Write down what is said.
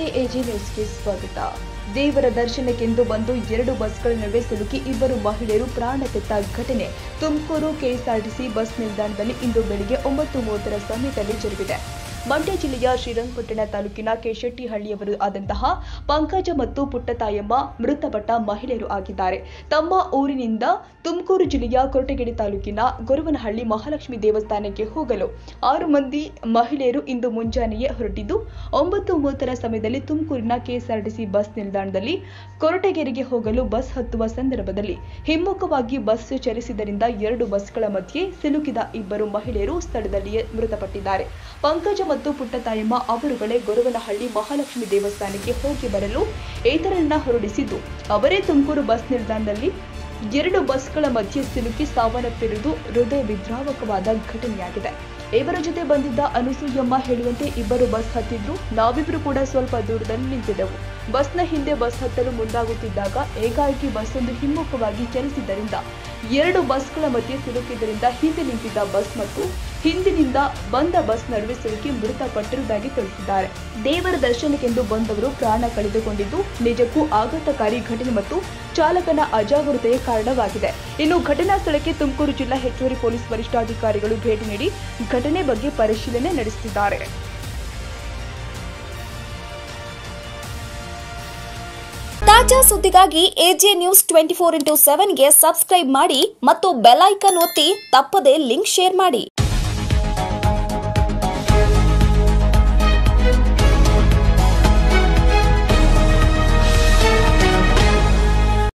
ನಮಸ್ತೆ ಎಜಿ ನ್ಯೂಸ್ಗೆ ಸ್ವಾಗತ ದೇವರ ದರ್ಶನಕ್ಕೆಂದು ಬಂದು ಎರಡು ಬಸ್ಗಳ ನಡುವೆ ಸಿಲುಕಿ ಇಬ್ಬರು ಮಹಿಳೆಯರು ಪ್ರಾಣ ತೆತ್ತ ಘಟನೆ ತುಮಕೂರು ಕೆಎಸ್ಆರ್ಟಿಸಿ ಬಸ್ ನಿಲ್ದಾಣದಲ್ಲಿ ಇಂದು ಬೆಳಿಗ್ಗೆ ಒಂಬತ್ತು ಮೂವತ್ತರ ಸಮಯದಲ್ಲಿ ಜರುಗಿದೆ ಮಂಡ್ಯ ಜಿಲ್ಲೆಯ ಶ್ರೀರಂಗಪಟ್ಟಣ ತಾಲೂಕಿನ ಕೆಶೆಟ್ಟಿಹಳ್ಳಿಯವರು ಆದಂತಹ ಪಂಕಜ ಮತ್ತು ಪುಟ್ಟತಾಯಮ್ಮ ಮೃತಪಟ್ಟ ಮಹಿಳೆಯರು ಆಗಿದ್ದಾರೆ ತಮ್ಮ ಊರಿನಿಂದ ತುಮಕೂರು ಜಿಲ್ಲೆಯ ಕೊರಟಗೆರೆ ತಾಲೂಕಿನ ಗೊರವನಹಳ್ಳಿ ಮಹಾಲಕ್ಷ್ಮಿ ದೇವಸ್ಥಾನಕ್ಕೆ ಹೋಗಲು ಆರು ಮಂದಿ ಮಹಿಳೆಯರು ಇಂದು ಮುಂಜಾನೆಯೇ ಹೊರಟಿದ್ದು ಒಂಬತ್ತು ಮೂವತ್ತರ ಸಮಯದಲ್ಲಿ ತುಮಕೂರಿನ ಕೆಎಸ್ಆರ್ಟಿಸಿ ಬಸ್ ನಿಲ್ದಾಣದಲ್ಲಿ ಕೊರಟಗೆರೆಗೆ ಹೋಗಲು ಬಸ್ ಹತ್ತುವ ಸಂದರ್ಭದಲ್ಲಿ ಹಿಮ್ಮುಖವಾಗಿ ಬಸ್ ಚಲಿಸಿದ್ದರಿಂದ ಎರಡು ಬಸ್ಗಳ ಮಧ್ಯೆ ಸಿಲುಕಿದ ಇಬ್ಬರು ಮಹಿಳೆಯರು ಸ್ಥಳದಲ್ಲಿಯೇ ಮೃತಪಟ್ಟಿದ್ದಾರೆ ಪಂಕಜ ಮತ್ತು ಪುಟ್ಟತಾಯಮ್ಮ ಅವರುಗಳೇ ಗೊರವನಹಳ್ಳಿ ಮಹಾಲಕ್ಷ್ಮಿ ದೇವಸ್ಥಾನಕ್ಕೆ ಹೋಗಿ ಬರಲು ಇತರರನ್ನ ಹೊರಡಿಸಿದ್ದು ಅವರೇ ತುಮಕೂರು ಬಸ್ ನಿಲ್ದಾಣದಲ್ಲಿ ಎರಡು ಬಸ್ಗಳ ಮಧ್ಯೆ ಸಿಲುಕಿ ಸಾವನ್ನಪ್ಪಿರುವುದು ಹೃದಯ ವಿದ್ರಾವಕವಾದ ಘಟನೆಯಾಗಿದೆ ಇವರ ಜೊತೆ ಬಂದಿದ್ದ ಅನುಸೂಯಮ್ಮ ಹೇಳುವಂತೆ ಇಬ್ಬರು ಬಸ್ ಹತ್ತಿದ್ರು ನಾವಿಬ್ರು ಕೂಡ ಸ್ವಲ್ಪ ದೂರದಲ್ಲಿ ನಿಂತಿದ್ದೆವು ಬಸ್ನ ಹಿಂದೆ ಬಸ್ ಹತ್ತಲು ಮುಂದಾಗುತ್ತಿದ್ದಾಗ ಏಕಾಏಕಿ ಬಸ್ ಒಂದು ಹಿಮ್ಮುಖವಾಗಿ ಚಲಿಸಿದ್ದರಿಂದ ಎರಡು ಬಸ್ಗಳ ಮಧ್ಯೆ ಸಿಲುಕಿದ್ದರಿಂದ ಹಿಂದೆ ನಿಂತಿದ್ದ ಬಸ್ ಮತ್ತು ಹಿಂದಿನಿಂದ ಬಂದ ಬಸ್ ನಡುವೆ ಸಿಲುಕಿ ಮೃತಪಟ್ಟಿರುವುದಾಗಿ ತಿಳಿಸಿದ್ದಾರೆ ದೇವರ ದರ್ಶನಕ್ಕೆಂದು ಬಂದವರು ಪ್ರಾಣ ಕಳೆದುಕೊಂಡಿದ್ದು ನಿಜಕ್ಕೂ ಆಘಾತಕಾರಿ ಘಟನೆ ಮತ್ತು ಚಾಲಕನ ಅಜಾಗರೂಕತೆಯ ಕಾರಣವಾಗಿದೆ ಇನ್ನು ಘಟನಾ ಸ್ಥಳಕ್ಕೆ ತುಮಕೂರು ಜಿಲ್ಲಾ ಹೆಚ್ಚುವರಿ ಪೊಲೀಸ್ ವರಿಷ್ಠಾಧಿಕಾರಿಗಳು ಭೇಟಿ ನೀಡಿ ಘಟನೆ ಬಗ್ಗೆ ಪರಿಶೀಲನೆ ನಡೆಸುತ್ತಿದ್ದಾರೆ ತಾಜಾ ಸುದ್ದಿಗಾಗಿ AJ news twenty four into ಸೆವೆನ್ಗೆ ಸಬ್ಸ್ಕ್ರೈಬ್ ಮಾಡಿ ಮತ್ತು ಬೆಲ್ ಐಕನ್ ಒತ್ತಿ ತಪ್ಪದೇ ಲಿಂಕ್ ಶೇರ್ ಮಾಡಿ